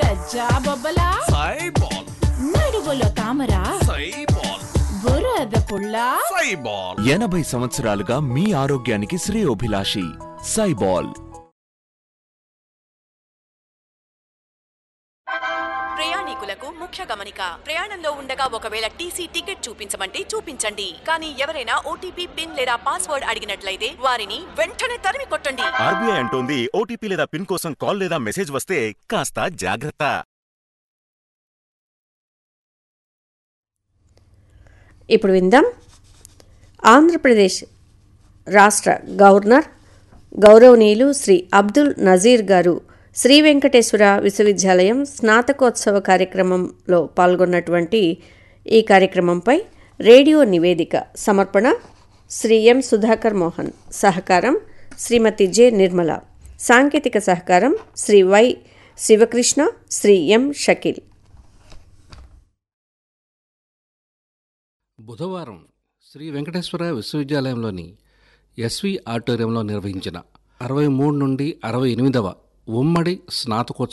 గజ్జా బొబ్బలా సైబాల్ నడువులో తామర సైబాల్ బురద పుల్ల సైబాల్ ఎనభై సంవత్సరాలుగా మీ ఆరోగ్యానికి శ్రేయోభిలాషి సైబాల్ ప్రయాణికులకు ముఖ్య గమనిక ప్రయాణంలో ఉండగా ఒకవేళ టీసీ టికెట్ చూపించమంటే చూపించండి కానీ ఎవరైనా ఓటీపీ పిన్ లేదా పాస్వర్డ్ అడిగినట్లయితే వారిని వెంటనే తరిమి కొట్టండి ఆర్బీఐ అంటోంది ఓటీపీ లేదా పిన్ కోసం కాల్ లేదా మెసేజ్ వస్తే కాస్త జాగ్రత్త ఇప్పుడు విందాం ఆంధ్రప్రదేశ్ రాష్ట్ర గవర్నర్ గౌరవనీయులు శ్రీ అబ్దుల్ నజీర్ గారు శ్రీ వెంకటేశ్వర విశ్వవిద్యాలయం స్నాతకోత్సవ కార్యక్రమంలో పాల్గొన్నటువంటి ఈ కార్యక్రమంపై రేడియో నివేదిక సమర్పణ శ్రీ ఎం సుధాకర్ మోహన్ సహకారం శ్రీమతి జె నిర్మల సాంకేతిక సహకారం శ్రీ వై శివకృష్ణ శ్రీ ఎం షకీల్ బుధవారం శ్రీ వెంకటేశ్వర విశ్వవిద్యాలయంలోని ఎస్వి ఆడిటోరియంలో నిర్వహించిన అరవై మూడు నుండి అరవై ఎనిమిదవ ఉమ్మడి స్నాతకోత్సవ